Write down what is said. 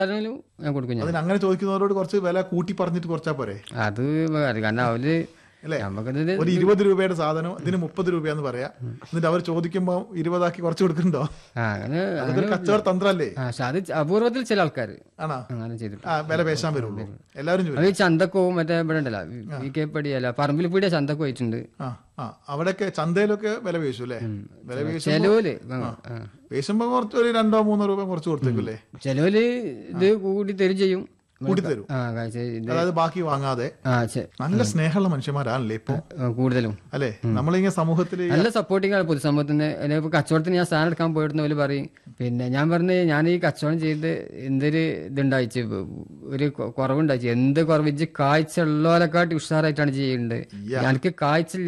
ആരെങ്കിലും ഞാൻ കൊടുക്കും ഞാൻ അതിന് അങ്ങനെ ചോദിക്കുന്നവരോട് കുറച്ച് വില കൂട്ടി പറഞ്ഞിട്ട് കുറച്ചാ പോരെ അത് വേറെ. കാരണം അവര് അല്ലേ? നമുക്കത് ഒരു ഇരുപത് രൂപയുടെ സാധനം ഇതിന് മുപ്പത് രൂപയാന്ന് പറയാ എന്നിട്ട് അവർ ചോദിക്കുമ്പോ ഇരുപതാക്കി കുറച്ച് കൊടുക്കുന്നുണ്ടോ ആ അങ്ങനെ അതൊരു കച്ചവട തന്ത്രല്ലേ ആ പക്ഷെ അത് അപൂർവത്തിൽ ചില ആൾക്കാർ ആണോ അങ്ങനെ ചെയ്തിട്ട് ആ വില പേശാൻ വരുള്ളൂ എല്ലാവരും ചോദിക്കും അത് ഈ ചന്തക്കവും മറ്റേ ഇവിടെ ഉണ്ടല്ലോ വി കെ പടിയല്ല പറമ്പിൽ പീടിയ ചന്തക്ക് പോയിട്ടുണ്ട് ആ ആ അവിടെയൊക്കെ ചന്തയിലൊക്കെ വില പേശു അല്ലേ വില പേശു ചെലവില് പേശുമ്പോ കുറച്ച് ഒരു രണ്ടോ മൂന്നോ രൂപ കുറച്ച് കൊടുത്തേക്കില്ലേ ചെലവില് ഇത് കൂടി തരും ചെയ്യും കൂട്ടി തരും ആ കാഴ്ച ഇത് അതായത് ബാക്കി വാങ്ങാതെ ആ ചെ- നല്ല സ്നേഹമുള്ള മനുഷ്യന്മാരാണല്ലേ ഇപ്പൊ ആ, കൂടുതലും അല്ലെ നമ്മളിങ്ങനെ സമൂഹത്തില് നല്ല സപ്പോർട്ടിംഗ് ആണ് പൊതുസമൂഹത്തിന് അല്ലെ ഇപ്പൊ കച്ചവടത്തിന് ഞാൻ സ്ഥാനം എടുക്കാൻ പോയിരുന്ന പോലെ പറയും പിന്നെ ഞാൻ പറഞ്ഞ് ഞാൻ ഈ കച്ചവടം ചെയ്ത് എന്തൊരു ഇതുണ്ടായിച്ച് ഒരു കൊ- കുറവുണ്ടായിച്ച് എന്ത് കുറവ് ഇജ്ജ് കാഴ്ച ഉള്ളവരെക്കാട്ടി ഉഷാറായിട്ടാണ് ചെയ്യുന്നത് എനിക്ക് കാഴ്ച